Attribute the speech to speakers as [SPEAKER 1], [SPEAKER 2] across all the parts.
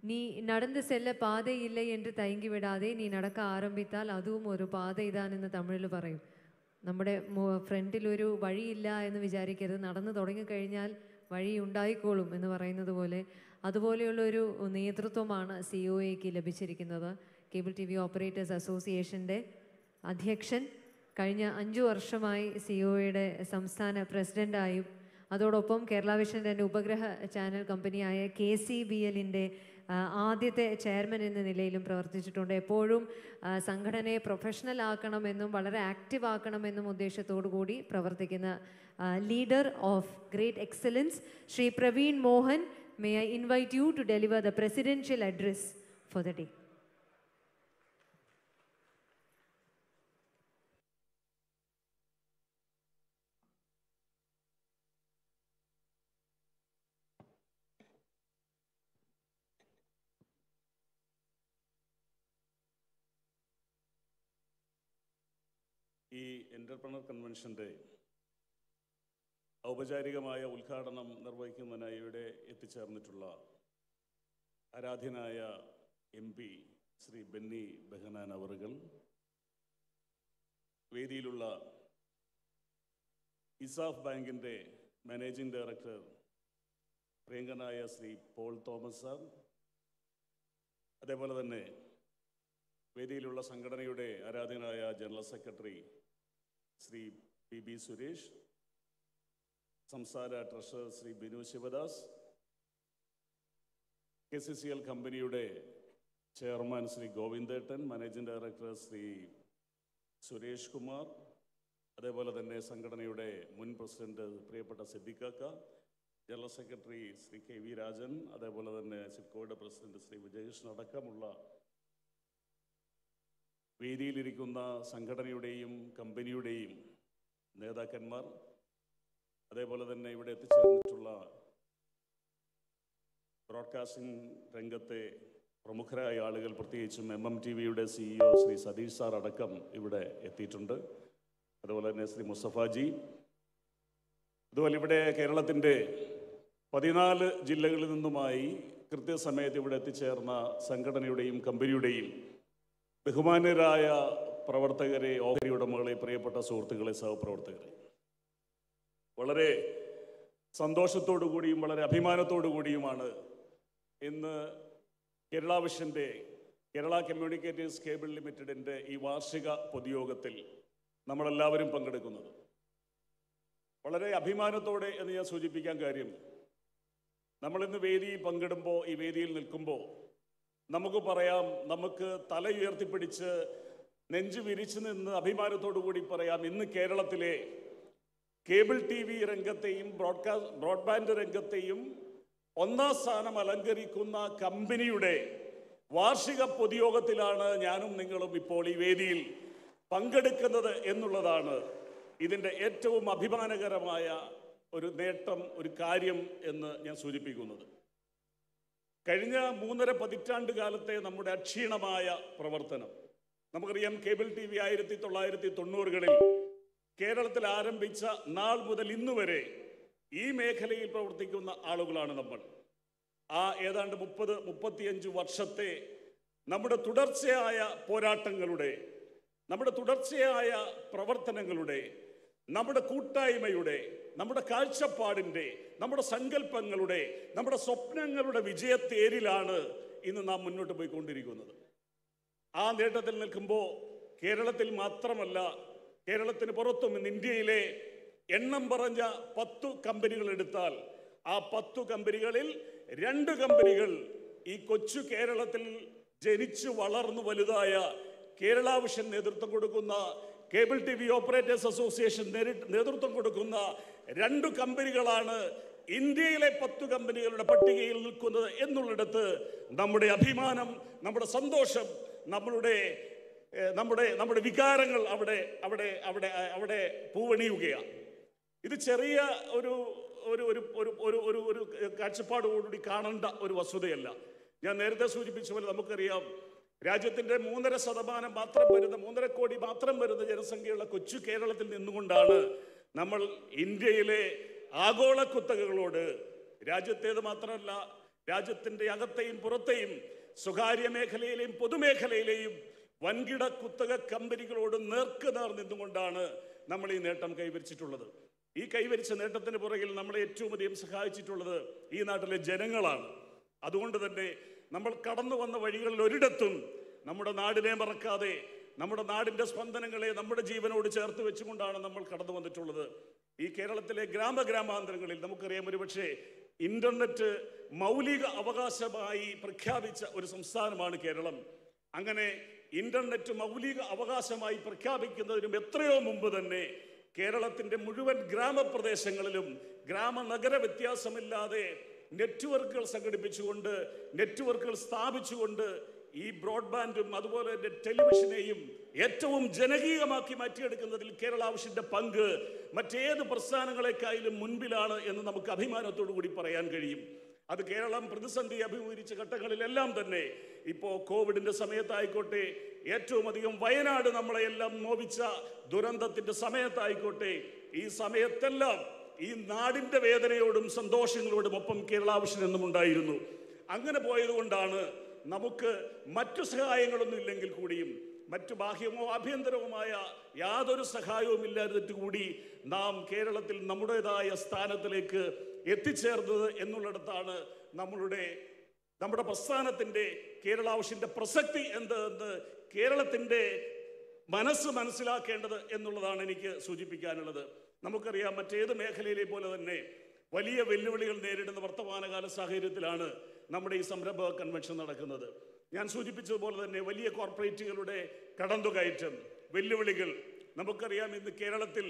[SPEAKER 1] நீ நடந்து செல்ல பாதை இல்லை என்று தயங்கி விடாதே നീ നടക്ക ആരംഭിത്താൽ അതും ഒരു പാത ഇതാണെന്ന് തമിഴിൽ പറയും നമ്മുടെ ഫ്രണ്ടിൽ ഒരു വഴിയില്ല എന്ന് വിചാരിക്കരുത് നടന്നു തുടങ്ങിക്കഴിഞ്ഞാൽ വഴി ഉണ്ടായിക്കോളും എന്ന് പറയുന്നത് പോലെ അതുപോലെയുള്ള ഒരു നേതൃത്വമാണ് സി ഒ എക്ക് ലഭിച്ചിരിക്കുന്നത് കേബിൾ ടി വി ഓപ്പറേറ്റേഴ്സ് അസോസിയേഷൻ്റെ അധ്യക്ഷൻ കഴിഞ്ഞ അഞ്ചു വർഷമായി സി ഒയുടെ സംസ്ഥാന പ്രസിഡൻ്റായും അതോടൊപ്പം കേരള വിഷൻ്റെ തന്നെ ഉപഗ്രഹ ചാനൽ കമ്പനിയായ കെ സി ബി എല്ലിൻ്റെ ആദ്യത്തെ ചെയർമാൻ എന്ന നിലയിലും പ്രവർത്തിച്ചിട്ടുണ്ട് എപ്പോഴും ആ, സംഘടനയെ പ്രൊഫഷണൽ ആക്കണമെന്നും വളരെ ആക്റ്റീവ് ആക്കണമെന്നും ഉദ്ദേശത്തോടു കൂടി പ്രവർത്തിക്കുന്ന leader of great excellence Shri Praveen Mohan may I invite you to deliver the presidential address for the day
[SPEAKER 2] ഈ എൻ്റർപ്രണർ കൺവെൻഷൻ്റെ ഔപചാരികമായ ഉദ്ഘാടനം നിർവഹിക്കുന്നതിനായി ഇവിടെ എത്തിച്ചേർന്നിട്ടുള്ള ആരാധ്യനായ എം പി ശ്രീ ബെന്നി ബെഹനാൻ അവറുകൾ വേദിയിലുള്ള ഇസാഫ് ബാങ്കിൻ്റെ മാനേജിംഗ് ഡയറക്ടർ പ്രിയങ്കനായ ശ്രീ പോൾ തോമസ് സാർ അതേപോലെ തന്നെ വേദിയിലുള്ള സംഘടനയുടെ ആരാധനായ general secretary Shri P B Suresh സംസ്ഥാന treasurer Shri Binu Sivadas K C C L കമ്പനിയുടെ ചെയർമാൻ ശ്രീ ഗോവിന്ദേട്ടൻ മാനേജിംഗ് ഡയറക്ടർ ശ്രീ സുരേഷ് കുമാർ അതേപോലെ തന്നെ സംഘടനയുടെ മുൻ പ്രസിഡന്റ് പ്രിയപ്പെട്ട സിദ്ദിഖാക്ക general secretary Shri K V Rajan അതേപോലെ തന്നെ സിഡ്കോയുടെ പ്രസിഡന്റ് ശ്രീ വിജയകൃഷ്ണൻ അടക്കമുള്ള വേദിയിലിരിക്കുന്ന സംഘടനയുടെയും കമ്പനിയുടെയും നേതാക്കന്മാർ അതേപോലെ തന്നെ ഇവിടെ എത്തിച്ചേർന്നിട്ടുള്ള ബ്രോഡ്കാസ്റ്റിംഗ് രംഗത്തെ പ്രമുഖരായ ആളുകൾ പ്രത്യേകിച്ചും എം എം ടി വിയുടെ സിഇഒ ശ്രീ സതീഷ് സാർ അടക്കം ഇവിടെ എത്തിയിട്ടുണ്ട് അതുപോലെ തന്നെ ശ്രീ മുസ്തഫാജി അതുപോലെ ഇവിടെ കേരളത്തിൻ്റെ പതിനാല് ജില്ലകളിൽ നിന്നുമായി കൃത്യസമയത്ത് ഇവിടെ എത്തിച്ചേർന്ന സംഘടനയുടെയും കമ്പനിയുടെയും ബഹുമാന്യരായ പ്രവർത്തകരെ ഓഹരി ഉടമകളെ പ്രിയപ്പെട്ട സുഹൃത്തുക്കളെ സഹപ്രവർത്തകരെ വളരെ സന്തോഷത്തോടു കൂടിയും വളരെ അഭിമാനത്തോടു കൂടിയുമാണ് ഇന്ന് കേരള വിഷൻ്റെ കേരള കമ്മ്യൂണിക്കേറ്റീവ്സ് കേബിൾ ലിമിറ്റഡിൻ്റെ ഈ വാർഷിക പൊതുയോഗത്തിൽ നമ്മളെല്ലാവരും പങ്കെടുക്കുന്നത് വളരെ അഭിമാനത്തോടെ എന്ന് ഞാൻ സൂചിപ്പിക്കാൻ കാര്യം നമ്മളിന്ന് വേദിയിൽ പങ്കിടുമ്പോൾ ഈ വേദിയിൽ നിൽക്കുമ്പോൾ നമുക്ക് പറയാം നമുക്ക് തല ഉയർത്തിപ്പിടിച്ച് നെഞ്ചു വിരിച്ചു നിന്ന് അഭിമാനത്തോടു കൂടി പറയാം ഇന്ന് കേരളത്തിലെ കേബിൾ ടി വി രംഗത്തെയും ബ്രോഡ്കാസ്റ്റ് ബ്രോഡ്ബാൻഡ് രംഗത്തെയും ഒന്നാം സ്ഥാനം അലങ്കരിക്കുന്ന കമ്പനിയുടെ വാർഷിക പൊതുയോഗത്തിലാണ് ഞാനും നിങ്ങളും ഇപ്പോൾ ഈ വേദിയിൽ പങ്കെടുക്കുന്നത് എന്നുള്ളതാണ് ഇതിൻ്റെ ഏറ്റവും അഭിമാനകരമായ ഒരു നേട്ടം ഒരു കാര്യം എന്ന് ഞാൻ സൂചിപ്പിക്കുന്നത് കഴിഞ്ഞ മൂന്നര പതിറ്റാണ്ട് കാലത്തെ നമ്മുടെ അക്ഷീണമായ പ്രവർത്തനം നമുക്കറിയാം കേബിൾ ടി വി ആയിരത്തി തൊള്ളായിരത്തി തൊണ്ണൂറുകളിൽ കേരളത്തിൽ ആരംഭിച്ച നാൾ മുതൽ ഇന്ന് വരെ ഈ മേഖലയിൽ പ്രവർത്തിക്കുന്ന ആളുകളാണ് നമ്മൾ ആ ഏതാണ്ട് മുപ്പത് മുപ്പത്തിയഞ്ച് വർഷത്തെ നമ്മുടെ തുടർച്ചയായ പോരാട്ടങ്ങളുടെ നമ്മുടെ തുടർച്ചയായ പ്രവർത്തനങ്ങളുടെ നമ്മുടെ കൂട്ടായ്മയുടെ നമ്മുടെ കാഴ്ചപ്പാടിൻ്റെ നമ്മുടെ സങ്കല്പങ്ങളുടെ നമ്മുടെ സ്വപ്നങ്ങളുടെ വിജയത്തേരിലാണ് ഇന്ന് നാം മുന്നോട്ട് പോയിക്കൊണ്ടിരിക്കുന്നത് ആ നേട്ടത്തിൽ നിൽക്കുമ്പോൾ കേരളത്തിൽ മാത്രമല്ല കേരളത്തിന് പുറത്തും ഇന്ന് ഇന്ത്യയിലെ എണ്ണം പറഞ്ഞ പത്തു കമ്പനികൾ എടുത്താൽ ആ പത്തു കമ്പനികളിൽ രണ്ട് കമ്പനികൾ ഈ കൊച്ചു കേരളത്തിൽ ജനിച്ചു വളർന്നു വലുതായ കേരള വിഷൻ നേതൃത്വം കൊടുക്കുന്ന cable T V operators association നേരി- നേതൃത്വം കൊടുക്കുന്ന രണ്ട് കമ്പനികളാണ് ഇന്ത്യയിലെ പത്തു കമ്പനികളുടെ പട്ടികയിൽ നിൽക്കുന്നത് എന്നുള്ളിടത്ത് നമ്മുടെ അഭിമാനം നമ്മുടെ സന്തോഷം നമ്മളുടെ ഏഹ്, നമ്മുടെ നമ്മുടെ വികാരങ്ങൾ അവിടെ അവിടെ അവിടെ അവിടെ പൂവണിയുകയാണ് ഇത് ചെറിയ ഒരു ഒരു ഒരു ഒരു ഒരു ഒരു ഒരു കാഴ്ചപ്പാടോടുകൂടി കാണേണ്ട ഒരു വസ്തുതയല്ല ഞാൻ നേരത്തെ സൂചിപ്പിച്ച പോലെ നമുക്കറിയാം രാജ്യത്തിന്റെ മൂന്നര ശതമാനം മാത്രം വരുന്ന മൂന്നര കോടി മാത്രം വരുന്ന ജനസംഖ്യയുള്ള കൊച്ചു കേരളത്തിൽ നിന്നുകൊണ്ടാണ് നമ്മൾ ഇന്ത്യയിലെ ആഗോള കുത്തകകളോട് രാജ്യത്തേത് മാത്രമല്ല രാജ്യത്തിന്റെ അകത്തെയും പുറത്തെയും സ്വകാര്യ മേഖലയിലെയും പൊതുമേഖലയിലെയും വൻകിട കുത്തക കമ്പനികളോട് നേർക്ക് നേർ നിന്നുകൊണ്ടാണ് നമ്മൾ ഈ നേട്ടം കൈവരിച്ചിട്ടുള്ളത് ഈ കൈവരിച്ച നേട്ടത്തിന് പുറകിൽ നമ്മളെ ഏറ്റവും അധികം സഹായിച്ചിട്ടുള്ളത് ഈ നാട്ടിലെ ജനങ്ങളാണ് അതുകൊണ്ട് തന്നെ നമ്മൾ കടന്നു വന്ന വഴികളിൽ ഒരിടത്തും നമ്മുടെ നാടിനെ മറക്കാതെ നമ്മുടെ നാടിന്റെ സ്പന്ദനങ്ങളെ നമ്മുടെ ജീവനോട് ചേർത്ത് വെച്ചുകൊണ്ടാണ് നമ്മൾ കടന്നു വന്നിട്ടുള്ളത് ഈ കേരളത്തിലെ ഗ്രാമഗ്രാമാന്തരങ്ങളിൽ നമുക്കറിയാം ഒരുപക്ഷെ ഇന്റർനെറ്റ് മൗലിക അവകാശമായി പ്രഖ്യാപിച്ച ഒരു സംസ്ഥാനമാണ് കേരളം അങ്ങനെ ഇന്റർനെറ്റ് മൗലിക അവകാശമായി പ്രഖ്യാപിക്കുന്നതിനും എത്രയോ മുമ്പ് തന്നെ കേരളത്തിന്റെ മുഴുവൻ ഗ്രാമപ്രദേശങ്ങളിലും ഗ്രാമ നഗര വ്യത്യാസമില്ലാതെ നെറ്റ്വർക്കുകൾ സംഘടിപ്പിച്ചുകൊണ്ട് നെറ്റ്വർക്കുകൾ സ്ഥാപിച്ചുകൊണ്ട് ഈ ബ്രോഡ്ബാൻഡും അതുപോലെ തന്നെ ടെലിവിഷനെയും ഏറ്റവും ജനകീയമാക്കി മാറ്റിയെടുക്കുന്നതിൽ കേരള ആവശ്യന്റെ പങ്ക് മറ്റേത് പ്രസ്ഥാനങ്ങളെക്കായാലും മുൻപിലാണ് എന്ന് നമുക്ക് അഭിമാനത്തോടു കൂടി പറയാൻ കഴിയും അത് കേരളം പ്രതിസന്ധി അഭിമുഖീകരിച്ച ഘട്ടങ്ങളിലെല്ലാം തന്നെ ഇപ്പോൾ കോവിഡിന്റെ സമയത്തായിക്കോട്ടെ ഏറ്റവും അധികം വയനാട് നമ്മളെ എല്ലാം നോവിച്ച ദുരന്തത്തിന്റെ സമയത്തായിക്കോട്ടെ ഈ സമയത്തെല്ലാം ഈ നാടിന്റെ വേദനയോടും സന്തോഷങ്ങളോടും ഒപ്പം കേരളാവശ്യം എന്നും ഉണ്ടായിരുന്നു അങ്ങനെ പോയതുകൊണ്ടാണ് നമുക്ക് മറ്റു സഹായങ്ങളൊന്നും ഇല്ലെങ്കിൽ കൂടിയും മറ്റു ബാഹ്യമോ ആഭ്യന്തരവുമായ യാതൊരു സഹായവും ഇല്ലാതിട്ട് കൂടി നാം കേരളത്തിൽ നമ്മുടേതായ സ്ഥാനത്തിലേക്ക് എത്തിച്ചേർന്നത് എന്നുള്ളിടത്താണ് നമ്മളുടെ നമ്മുടെ പ്രസ്ഥാനത്തിന്റെ കേരളാവശ്യന്റെ പ്രസക്തി എന്ത് എന്ന് കേരളത്തിന്റെ മനസ്സ് മനസ്സിലാക്കേണ്ടത് എന്നുള്ളതാണ് എനിക്ക് സൂചിപ്പിക്കാനുള്ളത് നമുക്കറിയാം മറ്റേത് മേഖലയിലെ പോലെ തന്നെ വലിയ വെല്ലുവിളികൾ നേരിടുന്ന വർത്തമാനകാല സാഹചര്യത്തിലാണ് നമ്മുടെ ഈ സംരംഭ കൺവെൻഷൻ നടക്കുന്നത് ഞാൻ സൂചിപ്പിച്ചതുപോലെ തന്നെ വലിയ കോർപ്പറേറ്റുകളുടെ കടന്നുകയറ്റം വെല്ലുവിളികൾ നമുക്കറിയാം ഇന്ന് കേരളത്തിൽ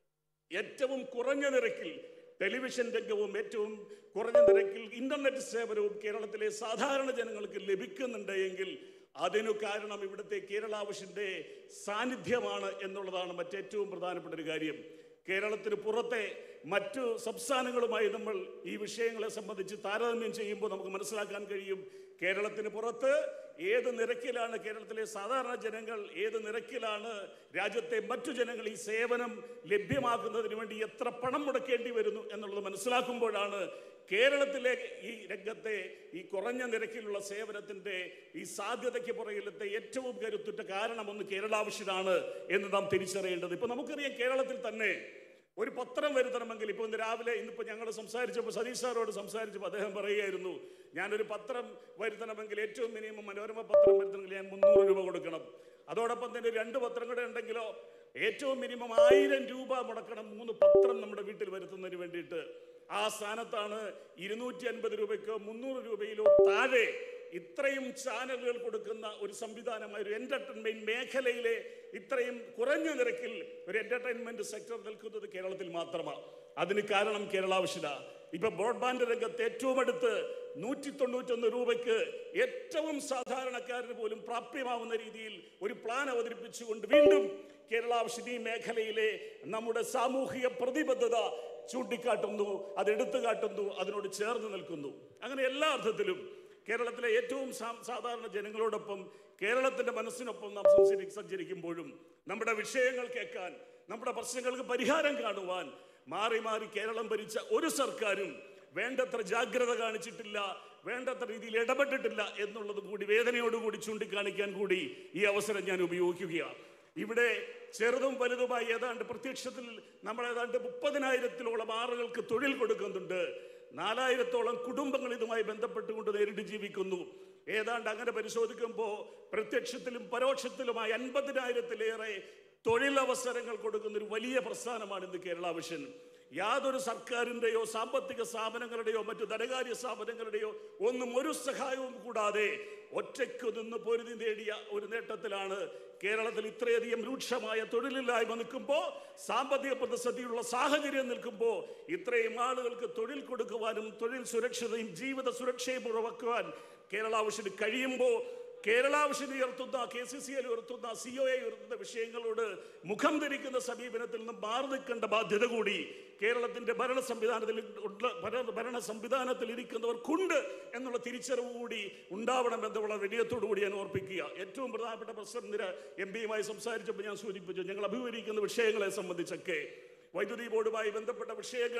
[SPEAKER 2] ഏറ്റവും കുറഞ്ഞ നിരക്കിൽ ടെലിവിഷൻ രംഗവും ഏറ്റവും കുറഞ്ഞ നിരക്കിൽ ഇന്റർനെറ്റ് സേവനവും കേരളത്തിലെ സാധാരണ ജനങ്ങൾക്ക് ലഭിക്കുന്നുണ്ട് എങ്കിൽ അതിനു കാരണം ഇവിടുത്തെ കേരളാവശ്യന്റെ സാന്നിധ്യമാണ് എന്നുള്ളതാണ് മറ്റേറ്റവും പ്രധാനപ്പെട്ട ഒരു കാര്യം കേരളത്തിന് പുറത്തെ മറ്റു സംസ്ഥാനങ്ങളുമായി നമ്മൾ ഈ വിഷയങ്ങളെ സംബന്ധിച്ച് താരതമ്യം ചെയ്യുമ്പോൾ നമുക്ക് മനസ്സിലാക്കാൻ കഴിയും കേരളത്തിന് പുറത്ത് ഏത് നിരക്കിലാണ് കേരളത്തിലെ സാധാരണ ജനങ്ങൾ ഏത് നിരക്കിലാണ് രാജ്യത്തെ മറ്റു ജനങ്ങൾ ഈ സേവനം ലഭ്യമാക്കുന്നതിന് വേണ്ടി എത്ര പണം മുടക്കേണ്ടി വരുന്നു എന്നുള്ളത് മനസ്സിലാക്കുമ്പോഴാണ് കേരളത്തിലെ ഈ രംഗത്തെ ഈ കുറഞ്ഞ നിരക്കിലുള്ള സേവനത്തിന്റെ ഈ സാധ്യതയ്ക്ക് പുറകിലത്തെ ഏറ്റവും കരുത്തുറ്റ കാരണം ഒന്ന് കേരളാവശ്യനാണ് എന്ന് നാം തിരിച്ചറിയേണ്ടത് ഇപ്പൊ നമുക്കറിയാം കേരളത്തിൽ തന്നെ ഒരു പത്രം വരുത്തണമെങ്കിൽ ഇപ്പോൾ ഇന്ന് രാവിലെ ഇന്നിപ്പോൾ ഞങ്ങൾ സംസാരിച്ചപ്പോൾ സതീഷ് സാറോട് സംസാരിച്ചപ്പോൾ അദ്ദേഹം പറയുകയായിരുന്നു ഞാനൊരു പത്രം വരുത്തണമെങ്കിൽ ഏറ്റവും മിനിമം മനോരമ പത്രം വരുത്തണമെങ്കിൽ ഞാൻ മുന്നൂറ് രൂപ കൊടുക്കണം അതോടൊപ്പം തന്നെ രണ്ട് പത്രം കൂടെ ഉണ്ടെങ്കിലോ ഏറ്റവും മിനിമം ആയിരം രൂപ മുടക്കണം മൂന്ന് പത്രം നമ്മുടെ വീട്ടിൽ വരുത്തുന്നതിന് വേണ്ടിയിട്ട് ആ സ്ഥാനത്താണ് ഇരുന്നൂറ്റി അൻപത് രൂപയ്ക്കോ മുന്നൂറ് രൂപയിലോ താഴെ ഇത്രയും ചാനലുകൾ കൊടുക്കുന്ന ഒരു സംവിധാനമായ ഒരു എന്റർടൈൻമെന്റ് മേഖലയിലെ ഇത്രയും കുറഞ്ഞ നിരക്കിൽ ഒരു എന്റർടൈൻമെന്റ് സെക്ടർ നിൽക്കുന്നത് കേരളത്തിൽ മാത്രമാണ് അതിന് കാരണം കേരളാവശ്യത ഇപ്പൊ ബ്രോഡ്ബാൻഡ് രംഗത്ത് ഏറ്റവും അടുത്ത് നൂറ്റി തൊണ്ണൂറ്റൊന്ന് രൂപയ്ക്ക് ഏറ്റവും സാധാരണക്കാരന് പോലും പ്രാപ്യമാവുന്ന രീതിയിൽ ഒരു പ്ലാൻ അവതരിപ്പിച്ചുകൊണ്ട് വീണ്ടും കേരളാവശ്യത ഈ മേഖലയിലെ നമ്മുടെ സാമൂഹിക പ്രതിബദ്ധത ചൂണ്ടിക്കാട്ടുന്നു അത് എടുത്തു കാട്ടുന്നു അതിനോട് ചേർന്ന് നിൽക്കുന്നു അങ്ങനെ എല്ലാ അർത്ഥത്തിലും കേരളത്തിലെ ഏറ്റവും സാ- സാധാരണ ജനങ്ങളോടൊപ്പം കേരളത്തിന്റെ മനസ്സിനൊപ്പം നാം സഞ്ചരി സഞ്ചരിക്കുമ്പോഴും നമ്മുടെ വിഷയങ്ങൾ കേൾക്കാൻ നമ്മുടെ പ്രശ്നങ്ങൾക്ക് പരിഹാരം കാണുവാൻ മാറി മാറി കേരളം ഭരിച്ച ഒരു സർക്കാരും വേണ്ടത്ര ജാഗ്രത കാണിച്ചിട്ടില്ല വേണ്ടത്ര രീതിയിൽ ഇടപെട്ടിട്ടില്ല എന്നുള്ളത് കൂടി വേദനയോടുകൂടി ചൂണ്ടിക്കാണിക്കാൻ കൂടി ഈ അവസരം ഞാൻ ഉപയോഗിക്കുകയാണ് ഇവിടെ ചെറുതും വലുതുമായി ഏതാണ്ട് പ്രത്യക്ഷത്തിൽ നമ്മൾ ഏതാണ്ട് മുപ്പതിനായിരത്തിലോളം ആളുകൾക്ക് തൊഴിൽ കൊടുക്കുന്നുണ്ട് നാലായിരത്തോളം കുടുംബങ്ങൾ ഇതുമായി ബന്ധപ്പെട്ടുകൊണ്ട് നേരിട്ട് ജീവിക്കുന്നു ഏതാണ്ട് അങ്ങനെ പരിശോധിക്കുമ്പോൾ പ്രത്യക്ഷത്തിലും പരോക്ഷത്തിലുമായി അൻപതിനായിരത്തിലേറെ തൊഴിലവസരങ്ങൾ കൊടുക്കുന്ന ഒരു വലിയ പ്രസ്ഥാനമാണ് ഇന്ന് കേരള വിഷൻ യാതൊരു സർക്കാരിൻ്റെയോ സാമ്പത്തിക സ്ഥാപനങ്ങളുടെയോ മറ്റു ധനകാര്യ സ്ഥാപനങ്ങളുടെയോ ഒന്നും ഒരു സഹായവും കൂടാതെ ഒറ്റയ്ക്ക് നിന്ന് പൊരുതി നേടിയ ഒരു നേട്ടത്തിലാണ് കേരളത്തിൽ ഇത്രയധികം രൂക്ഷമായ തൊഴിലില്ലായ്മ നിൽക്കുമ്പോൾ സാമ്പത്തിക പ്രതിസന്ധിയുള്ള സാഹചര്യം നിൽക്കുമ്പോൾ ഇത്രയും ആളുകൾക്ക് തൊഴിൽ കൊടുക്കുവാനും തൊഴിൽ സുരക്ഷിതയും ജീവിത സുരക്ഷയും ഉറവാക്കുവാൻ കേരള ആവശ്യത്തിന് കഴിയുമ്പോൾ കേരള ആവശ്യത്തിന് ഉയർത്തുന്ന കെ സി സി എൽ ഉയർത്തുന്ന സി ഒ എ ഉയർത്തുന്ന വിഷയങ്ങളോട് മുഖം ധരിക്കുന്ന സമീപനത്തിൽ നിന്ന് മാറി നിൽക്കേണ്ട ബാധ്യത കൂടി കേരളത്തിന്റെ ഭരണ സംവിധാനത്തിൽ ഉള്ള ഭരണ ഭരണ സംവിധാനത്തിൽ ഇരിക്കുന്നവർക്കുണ്ട് എന്നുള്ള തിരിച്ചറിവ് കൂടി ഉണ്ടാവണം എന്നുള്ള വിനയത്തോടു കൂടി ഞാൻ ഓർപ്പിക്കുക ഏറ്റവും പ്രധാനപ്പെട്ട പ്രശ്നം നിര എം പിയുമായി സംസാരിച്ചപ്പോൾ ഞാൻ സൂചിപ്പിച്ചു ഞങ്ങൾ അഭിമുഖീകരിക്കുന്ന വിഷയങ്ങളെ സംബന്ധിച്ചൊക്കെ വൈദ്യുതി ബോർഡുമായി ബന്ധപ്പെട്ട വിഷയങ്ങൾ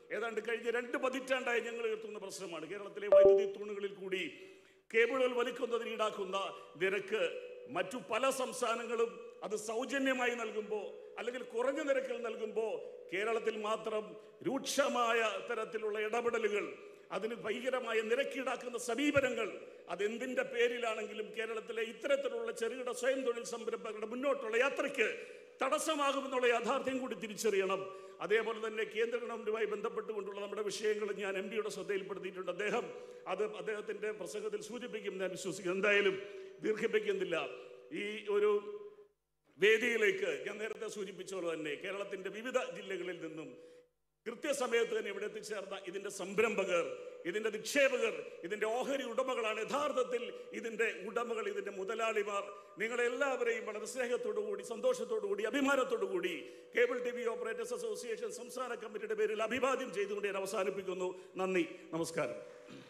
[SPEAKER 2] ഏതാണ്ട് കഴിഞ്ഞ രണ്ട് പതിറ്റാണ്ടായി ഞങ്ങൾ ഉയർത്തുന്ന പ്രശ്നമാണ് കേരളത്തിലെ വൈദ്യുതി തൂണുകളിൽ കൂടി കേബിളുകൾ വലിക്കുന്നതിന് ഈടാക്കുന്ന നിരക്ക് മറ്റു പല സംസ്ഥാനങ്ങളും അത് സൗജന്യമായി നൽകുമ്പോൾ അല്ലെങ്കിൽ കുറഞ്ഞ നിരക്കിൽ നൽകുമ്പോൾ കേരളത്തിൽ മാത്രം രൂക്ഷമായ തരത്തിലുള്ള ഇടപെടലുകൾ അതിന് ഭീകരമായ നിരക്കീടാക്കുന്ന സമീപനങ്ങൾ അതെന്തിന്റെ പേരിലാണെങ്കിലും കേരളത്തിലെ ഇത്തരത്തിലുള്ള ചെറുകിട സ്വയം തൊഴിൽ സംരംഭങ്ങളുടെ മുന്നോട്ടുള്ള യാത്രയ്ക്ക് തടസ്സമാകുമെന്നുള്ള യാഥാർത്ഥ്യം കൂടി തിരിച്ചറിയണം അതേപോലെ തന്നെ കേന്ദ്ര ഗവൺമെന്റുമായി ബന്ധപ്പെട്ടുകൊണ്ടുള്ള നമ്മുടെ വിഷയങ്ങൾ ഞാൻ എം പിയുടെ ശ്രദ്ധയിൽപ്പെടുത്തിയിട്ടുണ്ട് അദ്ദേഹം അത് അദ്ദേഹത്തിന്റെ പ്രസംഗത്തിൽ സൂചിപ്പിക്കും ഞാൻ വിശ്വസിക്കുന്നു എന്തായാലും ദീർഘിപ്പിക്കുന്നില്ല ഈ ഒരു വേദിയിലേക്ക് ഞാൻ നേരത്തെ സൂചിപ്പിച്ച പോലെ തന്നെ കേരളത്തിന്റെ വിവിധ ജില്ലകളിൽ നിന്നും കൃത്യസമയത്ത് തന്നെ ഇവിടെ എത്തിച്ചേർന്ന ഇതിന്റെ സംരംഭകർ ഇതിന്റെ നിക്ഷേപകർ ഇതിന്റെ ഓഹരി ഉടമകളാണ് യഥാർത്ഥത്തിൽ ഇതിന്റെ ഉടമകൾ ഇതിന്റെ മുതലാളിമാർ നിങ്ങളെല്ലാവരെയും വളരെ സ്നേഹത്തോടു കൂടി സന്തോഷത്തോടു കൂടി അഭിമാനത്തോടു കൂടി cable T V operators association സംസ്ഥാന കമ്മിറ്റിയുടെ പേരിൽ അഭിവാദ്യം ചെയ്തുകൊണ്ട് ഞാൻ അവസാനിപ്പിക്കുന്നു നന്ദി നമസ്കാരം